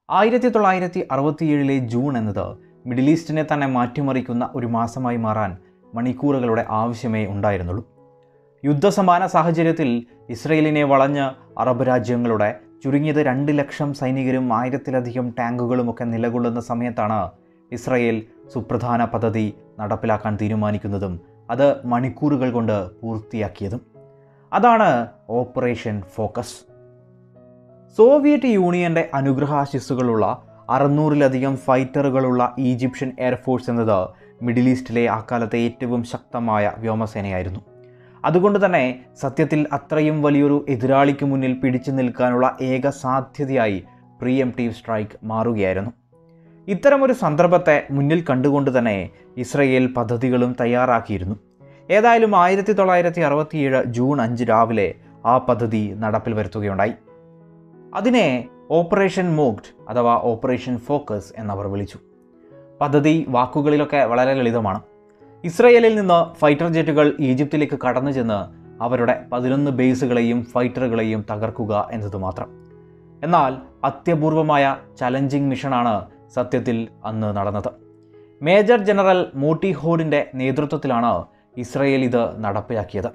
ആയിരത്തി തൊള്ളായിരത്തി അറുപത്തിയേഴിലെ ജൂൺ എന്നത് മിഡിൽ ഈസ്റ്റിനെ തന്നെ മാറ്റിമറിക്കുന്ന ഒരു മാസമായി മാറാൻ മണിക്കൂറുകളുടെ ആവശ്യമേ ഉണ്ടായിരുന്നുള്ളൂ യുദ്ധസമാന സാഹചര്യത്തിൽ ഇസ്രയേലിനെ വളഞ്ഞ് അറബ് രാജ്യങ്ങളുടെ ചുരുങ്ങിയത് രണ്ട് ലക്ഷം സൈനികരും ആയിരത്തിലധികം ടാങ്കുകളുമൊക്കെ നിലകൊള്ളുന്ന സമയത്താണ് ഇസ്രയേൽ സുപ്രധാന പദ്ധതി നടപ്പിലാക്കാൻ തീരുമാനിക്കുന്നതും അത് മണിക്കൂറുകൾ കൊണ്ട് പൂർത്തിയാക്കിയതും അതാണ് ഓപ്പറേഷൻ ഫോക്കസ് സോവിയറ്റ് യൂണിയന്റെ അനുഗ്രഹാശിസ്സുകളുള്ള അറുന്നൂറിലധികം ഫൈറ്ററുകളുള്ള ഈജിപ്ഷ്യൻ എയർഫോഴ്സ് എന്നത് മിഡിൽ ഈസ്റ്റിലെ അക്കാലത്തെ ഏറ്റവും ശക്തമായ വ്യോമസേനയായിരുന്നു അതുകൊണ്ട് തന്നെ സത്യത്തിൽ അത്രയും വലിയൊരു എതിരാളിക്ക് മുന്നിൽ പിടിച്ചു നിൽക്കാനുള്ള ഏക സാധ്യതയായി പ്രീ എംറ്റീവ് സ്ട്രൈക്ക് മാറുകയായിരുന്നു ഇത്തരമൊരു സന്ദർഭത്തെ മുന്നിൽ കണ്ടുകൊണ്ട് തന്നെ ഇസ്രയേൽ പദ്ധതികളും തയ്യാറാക്കിയിരുന്നു ഏതായാലും ആയിരത്തി തൊള്ളായിരത്തി അറുപത്തിയേഴ് ജൂൺ അഞ്ച് രാവിലെ ആ പദ്ധതി നടപ്പിൽ വരുത്തുകയുണ്ടായി അതിനെ ഓപ്പറേഷൻ മോക്ഡ് അഥവാ ഓപ്പറേഷൻ ഫോക്കസ് എന്നവർ വിളിച്ചു പദ്ധതി വാക്കുകളിലൊക്കെ വളരെ ലളിതമാണ് ഇസ്രയേലിൽ നിന്ന് ഫൈറ്റർ ജെറ്റുകൾ ഈജിപ്തിലേക്ക് കടന്നു ചെന്ന് അവരുടെ പതിനൊന്ന് ബേസുകളെയും ഫൈറ്ററുകളെയും തകർക്കുക എന്നത് മാത്രം എന്നാൽ അത്യപൂർവമായ ചലഞ്ചിങ് മിഷനാണ് സത്യത്തിൽ അന്ന് നടന്നത് മേജർ ജനറൽ മോട്ടി ഹോഡിൻ്റെ നേതൃത്വത്തിലാണ് ഇസ്രയേൽ ഇത് നടപ്പിലാക്കിയത്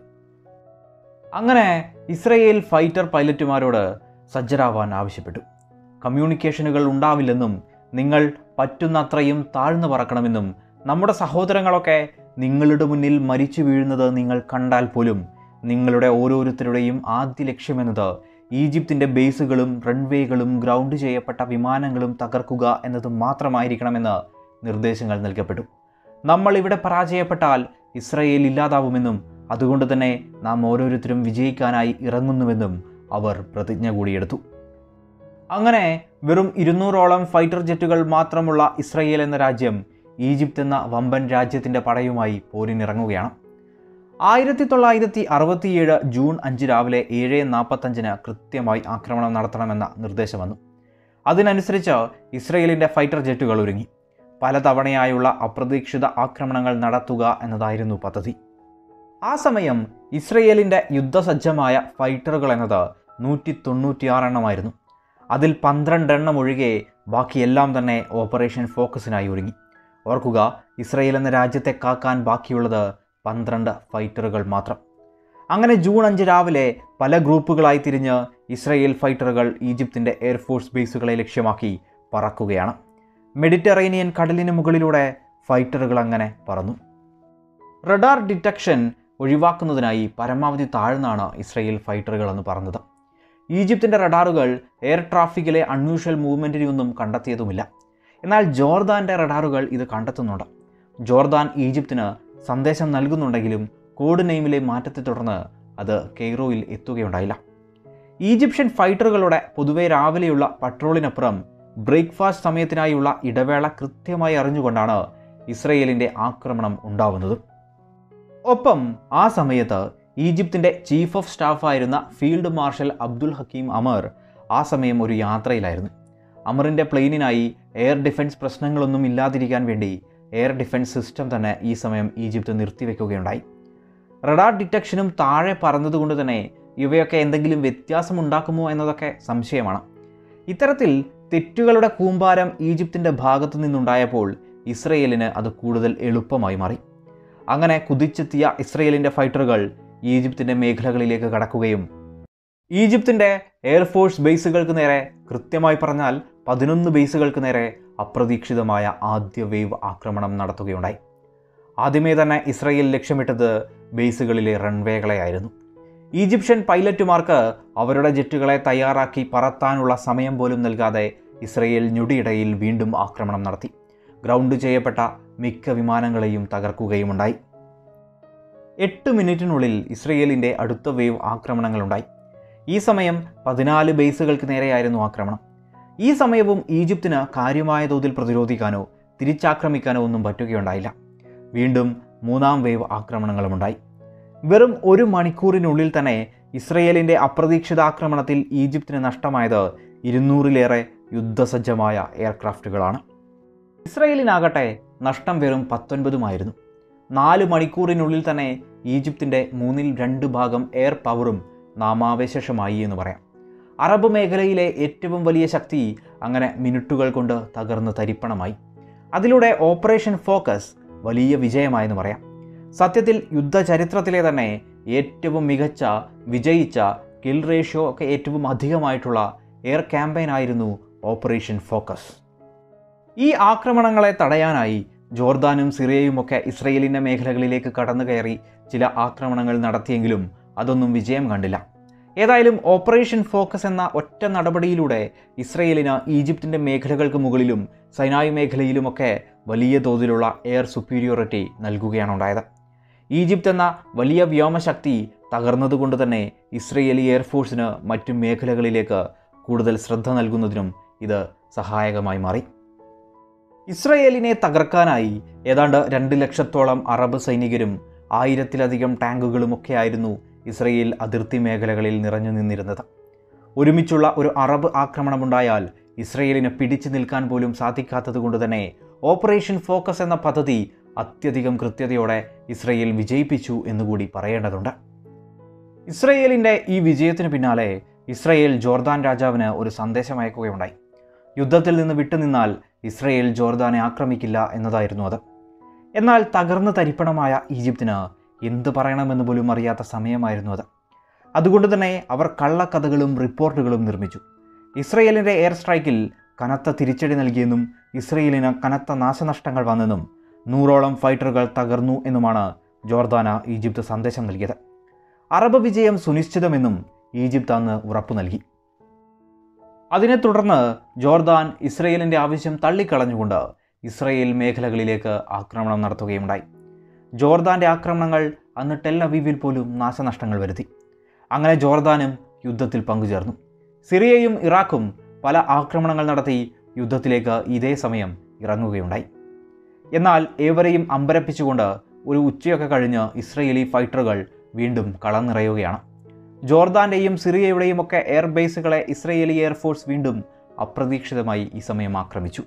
അങ്ങനെ ഇസ്രയേൽ ഫൈറ്റർ പൈലറ്റുമാരോട് സജ്ജരാവാൻ ആവശ്യപ്പെട്ടു കമ്മ്യൂണിക്കേഷനുകൾ ഉണ്ടാവില്ലെന്നും നിങ്ങൾ പറ്റുന്നത്രയും താഴ്ന്നു പറക്കണമെന്നും നമ്മുടെ സഹോദരങ്ങളൊക്കെ നിങ്ങളുടെ മുന്നിൽ മരിച്ചു വീഴുന്നത് നിങ്ങൾ കണ്ടാൽ പോലും നിങ്ങളുടെ ഓരോരുത്തരുടെയും ആദ്യ ലക്ഷ്യമെന്നത് ഈജിപ്തിൻ്റെ ബേസുകളും റൺവേകളും ഗ്രൗണ്ട് ചെയ്യപ്പെട്ട വിമാനങ്ങളും തകർക്കുക എന്നത് മാത്രമായിരിക്കണമെന്ന് നിർദ്ദേശങ്ങൾ നൽകപ്പെട്ടു നമ്മൾ ഇവിടെ പരാജയപ്പെട്ടാൽ ഇസ്രയേൽ ഇല്ലാതാവുമെന്നും അതുകൊണ്ട് തന്നെ നാം ഓരോരുത്തരും വിജയിക്കാനായി ഇറങ്ങുന്നുവെന്നും അവർ പ്രതിജ്ഞ കൂടിയെടുത്തു അങ്ങനെ വെറും ഇരുന്നൂറോളം ഫൈറ്റർ ജെറ്റുകൾ മാത്രമുള്ള ഇസ്രയേൽ എന്ന രാജ്യം ഈജിപ്ത് എന്ന വമ്പൻ രാജ്യത്തിൻ്റെ പടയുമായി പോരിനിറങ്ങുകയാണ് ആയിരത്തി തൊള്ളായിരത്തി അറുപത്തിയേഴ് ജൂൺ അഞ്ച് രാവിലെ ഏഴ് നാൽപ്പത്തഞ്ചിന് കൃത്യമായി ആക്രമണം നടത്തണമെന്ന നിർദ്ദേശം വന്നു അതിനനുസരിച്ച് ഇസ്രയേലിൻ്റെ ഫൈറ്റർ ജെറ്റുകൾ ഒരുങ്ങി പലതവണയായുള്ള അപ്രതീക്ഷിത ആക്രമണങ്ങൾ നടത്തുക എന്നതായിരുന്നു പദ്ധതി ആ സമയം ഇസ്രയേലിൻ്റെ യുദ്ധസജ്ജമായ ഫൈറ്ററുകൾ എന്നത് നൂറ്റി തൊണ്ണൂറ്റിയാറെണ്ണമായിരുന്നു അതിൽ പന്ത്രണ്ടെണ്ണം ഒഴികെ ബാക്കിയെല്ലാം തന്നെ ഓപ്പറേഷൻ ഫോക്കസിനായി ഒരുങ്ങി ഓർക്കുക ഇസ്രയേൽ എന്ന രാജ്യത്തെ കാക്കാൻ ബാക്കിയുള്ളത് പന്ത്രണ്ട് ഫൈറ്ററുകൾ മാത്രം അങ്ങനെ ജൂൺ അഞ്ച് രാവിലെ പല ഗ്രൂപ്പുകളായി തിരിഞ്ഞ് ഇസ്രയേൽ ഫൈറ്ററുകൾ ഈജിപ്തിൻ്റെ എയർഫോഴ്സ് ബേസുകളെ ലക്ഷ്യമാക്കി പറക്കുകയാണ് മെഡിറ്ററേനിയൻ കടലിന് മുകളിലൂടെ ഫൈറ്ററുകൾ അങ്ങനെ പറന്നു റഡാർ ഡിറ്റക്ഷൻ ഒഴിവാക്കുന്നതിനായി പരമാവധി താഴ്ന്നാണ് ഇസ്രയേൽ ഫൈറ്ററുകൾ എന്ന് പറഞ്ഞത് ഈജിപ്തിൻ്റെ റഡാറുകൾ എയർ ട്രാഫിക്കിലെ അൺയൂഷ്വൽ മൂവ്മെൻറ്റിനെയൊന്നും കണ്ടെത്തിയതുമില്ല എന്നാൽ ജോർദാൻ്റെ റഡാറുകൾ ഇത് കണ്ടെത്തുന്നുണ്ട് ജോർദാൻ ഈജിപ്തിന് സന്ദേശം നൽകുന്നുണ്ടെങ്കിലും കോഡ് നെയിമിലെ മാറ്റത്തെ തുടർന്ന് അത് കെയ്റോയിൽ എത്തുകയുണ്ടായില്ല ഈജിപ്ഷ്യൻ ഫൈറ്ററുകളുടെ പൊതുവെ രാവിലെയുള്ള പട്രോളിനപ്പുറം ബ്രേക്ക്ഫാസ്റ്റ് സമയത്തിനായുള്ള ഇടവേള കൃത്യമായി അറിഞ്ഞുകൊണ്ടാണ് ഇസ്രയേലിൻ്റെ ആക്രമണം ഉണ്ടാവുന്നത് ഒപ്പം ആ സമയത്ത് ഈജിപ്തിൻ്റെ ചീഫ് ഓഫ് സ്റ്റാഫായിരുന്ന field marshal Abdul Hakim Amer ആ സമയം ഒരു യാത്രയിലായിരുന്നു അമറിൻ്റെ പ്ലെയിനിനായി എയർ ഡിഫൻസ് പ്രശ്നങ്ങളൊന്നും ഇല്ലാതിരിക്കാൻ വേണ്ടി എയർ ഡിഫൻസ് സിസ്റ്റം തന്നെ ഈ സമയം ഈജിപ്ത് നിർത്തിവെക്കുകയുണ്ടായി റഡാർ ഡിറ്റക്ഷനും താഴെ പറന്നതുകൊണ്ട് തന്നെ ഇവയൊക്കെ എന്തെങ്കിലും വ്യത്യാസമുണ്ടാക്കുമോ എന്നതൊക്കെ സംശയമാണ് ഇത്തരത്തിൽ തെറ്റുകളുടെ കൂമ്പാരം ഈജിപ്തിൻ്റെ ഭാഗത്തു നിന്നുണ്ടായപ്പോൾ ഇസ്രയേലിന് അത് കൂടുതൽ എളുപ്പമായി മാറി അങ്ങനെ കുതിച്ചെത്തിയ ഇസ്രയേലിൻ്റെ ഫൈറ്ററുകൾ ഈജിപ്തിൻ്റെ മേഖലകളിലേക്ക് കടക്കുകയും ഈജിപ്തിൻ്റെ എയർഫോഴ്സ് ബേസുകൾക്ക് നേരെ കൃത്യമായി പറഞ്ഞാൽ പതിനൊന്ന് ബേസുകൾക്ക് നേരെ അപ്രതീക്ഷിതമായ ആദ്യ വേവ് ആക്രമണം നടത്തുകയുണ്ടായി ആദ്യമേ തന്നെ ഇസ്രയേൽ ലക്ഷ്യമിട്ടത് ബേസുകളിലെ റൺവേകളെയായിരുന്നു ഈജിപ്ഷ്യൻ പൈലറ്റുമാർക്ക് അവരുടെ ജെറ്റുകളെ തയ്യാറാക്കി പറത്താനുള്ള സമയം പോലും നൽകാതെ ഇസ്രയേൽ ഞൊടിയിടയിൽ വീണ്ടും ആക്രമണം നടത്തി ഗ്രൗണ്ട് ചെയ്യപ്പെട്ട മിക്ക വിമാനങ്ങളെയും തകർക്കുകയുമുണ്ടായി എട്ട് മിനിറ്റിനുള്ളിൽ ഇസ്രയേലിൻ്റെ അടുത്ത വേവ് ആക്രമണങ്ങളുണ്ടായി ഈ സമയം പതിനാല് ബേസുകൾക്ക് നേരെയായിരുന്നു ആക്രമണം ഈ സമയവും ഈജിപ്തിന് കാര്യമായ തോതിൽ പ്രതിരോധിക്കാനോ തിരിച്ചാക്രമിക്കാനോ ഒന്നും പറ്റുകയുണ്ടായില്ല വീണ്ടും മൂന്നാം വേവ് ആക്രമണങ്ങളുമുണ്ടായി വെറും ഒരു മണിക്കൂറിനുള്ളിൽ തന്നെ ഇസ്രയേലിൻ്റെ അപ്രതീക്ഷിത ആക്രമണത്തിൽ ഈജിപ്തിന് നഷ്ടമായത് ഇരുന്നൂറിലേറെ യുദ്ധസജ്ജമായ എയർക്രാഫ്റ്റുകളാണ് ഇസ്രയേലിനാകട്ടെ നഷ്ടം വെറും പത്തൊൻപതുമായിരുന്നു നാല് മണിക്കൂറിനുള്ളിൽ തന്നെ ഈജിപ്തിൻ്റെ മൂന്നിൽ രണ്ട് ഭാഗം എയർ പവറും നാമാവശേഷമായി എന്ന് പറയാം അറബ് മേഖലയിലെ ഏറ്റവും വലിയ ശക്തി അങ്ങനെ മിനിറ്റുകൾ കൊണ്ട് തകർന്ന് തരിപ്പണമായി അതിലൂടെ ഓപ്പറേഷൻ ഫോക്കസ് വലിയ വിജയമായെന്ന് പറയാം സത്യത്തിൽ യുദ്ധചരിത്രത്തിലെ തന്നെ ഏറ്റവും മികച്ച വിജയിച്ച കിൽ റേഷ്യോ ഒക്കെ ഏറ്റവും അധികമായിട്ടുള്ള എയർ ക്യാമ്പയിൻ ആയിരുന്നു ഓപ്പറേഷൻ ഫോക്കസ് ഈ ആക്രമണങ്ങളെ തടയാനായി ജോർദാനും സിറിയയും ഒക്കെ ഇസ്രയേലിൻ്റെ മേഖലകളിലേക്ക് കടന്നു കയറി ചില ആക്രമണങ്ങൾ നടത്തിയെങ്കിലും അതൊന്നും വിജയം കണ്ടില്ല ഏതായാലും ഓപ്പറേഷൻ ഫോക്കസ് എന്ന ഒറ്റ നടപടിയിലൂടെ ഇസ്രയേലിന് ഈജിപ്തിൻ്റെ മേഖലകൾക്ക് മുകളിലും സൈനായ് മേഖലയിലുമൊക്കെ വലിയ തോതിലുള്ള എയർ സുപ്പീരിയോറിറ്റി നൽകുകയാണ് ഉണ്ടായത് ഈജിപ്ത് എന്ന വലിയ വ്യോമശക്തി തകർന്നതുകൊണ്ട് തന്നെ ഇസ്രയേലി എയർഫോഴ്സിന് മറ്റു മേഖലകളിലേക്ക് കൂടുതൽ ശ്രദ്ധ നൽകുന്നതിനും ഇത് സഹായകമായി മാറി ഇസ്രയേലിനെ തകർക്കാനായി ഏതാണ്ട് രണ്ട് ലക്ഷത്തോളം അറബ് സൈനികരും ആയിരത്തിലധികം ടാങ്കുകളുമൊക്കെയായിരുന്നു ഇസ്രയേൽ അതിർത്തി മേഖലകളിൽ നിറഞ്ഞു നിന്നിരുന്നത് ഒരുമിച്ചുള്ള ഒരു അറബ് ആക്രമണമുണ്ടായാൽ ഇസ്രയേലിന് പിടിച്ചു നിൽക്കാൻ പോലും സാധിക്കാത്തത് കൊണ്ട് തന്നെ ഓപ്പറേഷൻ ഫോക്കസ് എന്ന പദ്ധതി അത്യധികം കൃത്യതയോടെ ഇസ്രയേൽ വിജയിപ്പിച്ചു എന്നുകൂടി പറയേണ്ടതുണ്ട് ഇസ്രയേലിൻ്റെ ഈ വിജയത്തിന് പിന്നാലെ ഇസ്രയേൽ ജോർദാൻ രാജാവിന് ഒരു സന്ദേശം അയക്കുകയുണ്ടായി യുദ്ധത്തിൽ നിന്ന് വിട്ടുനിന്നാൽ ഇസ്രയേൽ ജോർദാനെ ആക്രമിക്കില്ല എന്നതായിരുന്നു അത് എന്നാൽ തകർന്ന് തരിപ്പണമായ ഈജിപ്തിന് എന്ത് പറയണമെന്ന് പോലും അറിയാത്ത സമയമായിരുന്നു അത് അതുകൊണ്ട് തന്നെ അവർ കള്ളക്കഥകളും റിപ്പോർട്ടുകളും നിർമ്മിച്ചു ഇസ്രയേലിൻ്റെ എയർ സ്ട്രൈക്കിൽ കനത്ത തിരിച്ചടി നൽകിയെന്നും ഇസ്രയേലിന് കനത്ത നാശനഷ്ടങ്ങൾ വന്നെന്നും നൂറോളം ഫൈറ്ററുകൾ തകർന്നു എന്നുമാണ് ജോർദാന ഈജിപ്ത് സന്ദേശം നൽകിയത് അറബ് വിജയം സുനിശ്ചിതമെന്നും ഈജിപ്ത് അന്ന് ഉറപ്പു നൽകി അതിനെ തുടർന്ന് ജോർദാൻ ഇസ്രയേലിൻ്റെ ആവശ്യം തള്ളിക്കളഞ്ഞുകൊണ്ട് ഇസ്രയേൽ മേഖലകളിലേക്ക് ആക്രമണം നടത്തുകയുണ്ടായി ജോർദാൻ്റെ ആക്രമണങ്ങൾ അന്ന് ടെൽ അവീവിൽ പോലും നാശനഷ്ടങ്ങൾ വരുത്തി അങ്ങനെ ജോർദാനും യുദ്ധത്തിൽ പങ്കുചേർന്നു സിറിയയും ഇറാഖും പല ആക്രമണങ്ങൾ നടത്തി യുദ്ധത്തിലേക്ക് ഇതേ സമയം ഇറങ്ങുകയുണ്ടായി എന്നാൽ ഏവരെയും അമ്പരപ്പിച്ചുകൊണ്ട് ഒരു ഉച്ചയൊക്കെ കഴിഞ്ഞ് ഇസ്രയേലി ഫൈറ്ററുകൾ വീണ്ടും കളം നിറയുകയാണ് ജോർദാൻ്റെയും സിറിയയുടെയും ഒക്കെ എയർ ബേസുകളെ ഇസ്രയേലി എയർഫോഴ്സ് വീണ്ടും അപ്രതീക്ഷിതമായി ഈ സമയം ആക്രമിച്ചു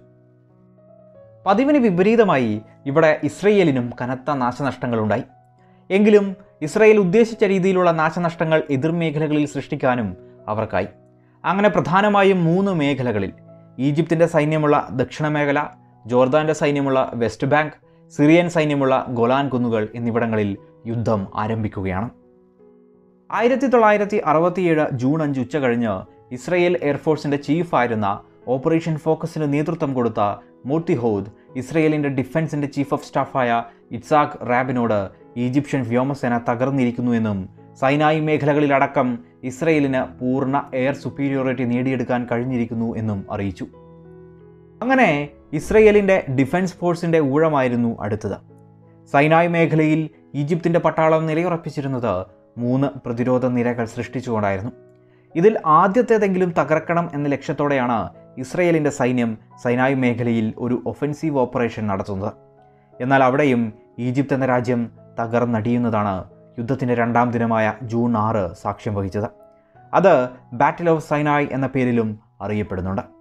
പതിവിന് വിപരീതമായി ഇവിടെ ഇസ്രയേലിനും കനത്ത നാശനഷ്ടങ്ങളുണ്ടായി എങ്കിലും ഇസ്രയേൽ ഉദ്ദേശിച്ച രീതിയിലുള്ള നാശനഷ്ടങ്ങൾ എതിർമേഖലകളിൽ സൃഷ്ടിക്കാനും അവർക്കായി അങ്ങനെ പ്രധാനമായും മൂന്ന് മേഖലകളിൽ ഈജിപ്തിൻ്റെ സൈന്യമുള്ള ദക്ഷിണ മേഖല ജോർദാൻ്റെ സൈന്യമുള്ള വെസ്റ്റ് ബാങ്ക് സിറിയൻ സൈന്യമുള്ള ഗൊലാൻ കുന്നുകൾ എന്നിവിടങ്ങളിൽ യുദ്ധം ആരംഭിക്കുകയാണ് ആയിരത്തി തൊള്ളായിരത്തി അറുപത്തിയേഴ് ജൂൺ അഞ്ച് ഉച്ച കഴിഞ്ഞ് ഇസ്രയേൽ എയർഫോഴ്സിൻ്റെ ചീഫായിരുന്ന ഓപ്പറേഷൻ ഫോക്കസിന് നേതൃത്വം കൊടുത്ത മോത്തിഹോദ് ഇസ്രയേലിൻ്റെ ഡിഫൻസിൻ്റെ ചീഫ് ഓഫ് സ്റ്റാഫായ ഇറ്റ്സാഖ് റാബിനോട് ഈജിപ്ഷ്യൻ വ്യോമസേന തകർന്നിരിക്കുന്നുവെന്നും സൈനായി മേഖലകളിലടക്കം ഇസ്രയേലിന് പൂർണ്ണ എയർ സുപ്പീരിയോറിറ്റി നേടിയെടുക്കാൻ കഴിഞ്ഞിരിക്കുന്നു എന്നും അറിയിച്ചു അങ്ങനെ ഇസ്രയേലിൻ്റെ ഡിഫൻസ് ഫോഴ്സിൻ്റെ ഊഴമായിരുന്നു അടുത്തത് സൈനായ് മേഖലയിൽ ഈജിപ്തിൻ്റെ പട്ടാളം നിലയുറപ്പിച്ചിരുന്നത് മൂന്ന് പ്രതിരോധ നിരകൾ സൃഷ്ടിച്ചുകൊണ്ടായിരുന്നു ഇതിൽ ആദ്യത്തേതെങ്കിലും തകർക്കണം എന്ന ലക്ഷ്യത്തോടെയാണ് ഇസ്രയേലിൻ്റെ സൈന്യം സൈനായ് മേഖലയിൽ ഒരു ഒഫൻസീവ് ഓപ്പറേഷൻ നടത്തുന്നത് എന്നാൽ അവിടെയും ഈജിപ്ത് എന്ന രാജ്യം തകർന്നടിയുന്നതാണ് യുദ്ധത്തിൻ്റെ രണ്ടാം ദിനമായ ജൂൺ ആറ് സാക്ഷ്യം വഹിച്ചത് അത് ബാറ്റിൽ ഓഫ് സൈനായ് എന്ന പേരിലും അറിയപ്പെടുന്നുണ്ട്